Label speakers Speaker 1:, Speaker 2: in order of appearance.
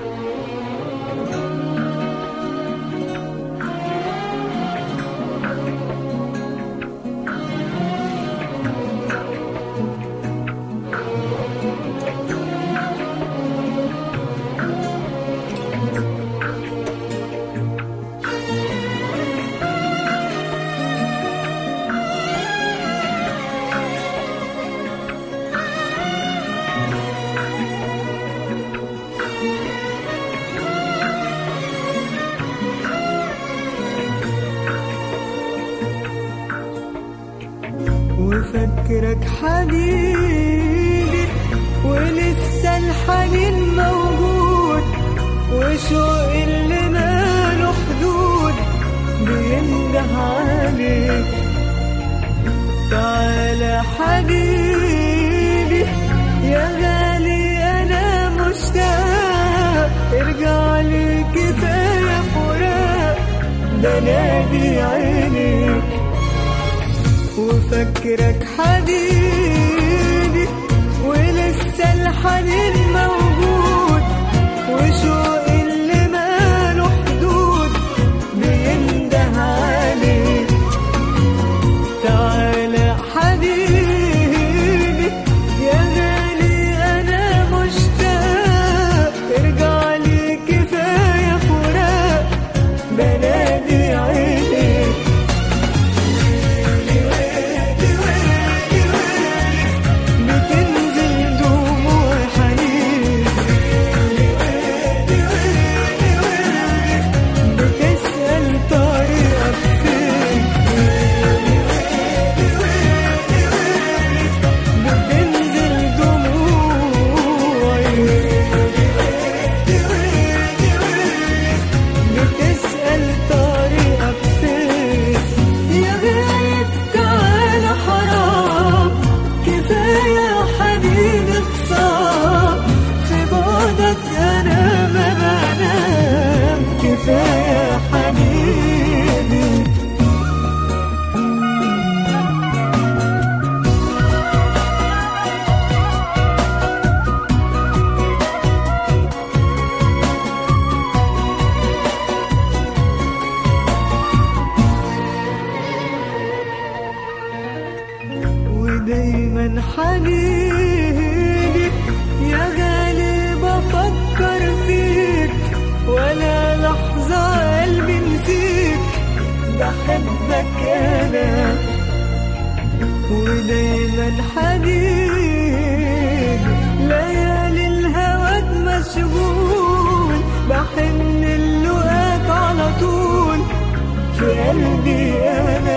Speaker 1: وفكرك حبيبي ولسه الحنين موجود وشوق اللي ماله حدود بينده عليك تعالى حبيبي يا غالي انا مشتاق ارجع لي كفايه فراق بنادي عينيك وفكرك حبيبي ولسه الحنين موجود وشوق اللي ماله حدود بينده عليك تعالى حبيبي يا غالي انا مشتاق ارجع لي كفايه فراق بنادي عينيك بتنزل دموع حنين بتسأل طريقك فين بتنزل دموعي بتسأل طريقك فين يا غايب تعالى حرام كفاية يا حبيبي خصام في بعدك أنا ما بنام كفاية يا حبيبي ودايما حبيبي يا غالي بفكر فيك ولا لحظة قلبي نسيك بحبك أنا ودايما حبيبي ليالي الهواك مشغول بحن اللقاك على طول في قلبي أنا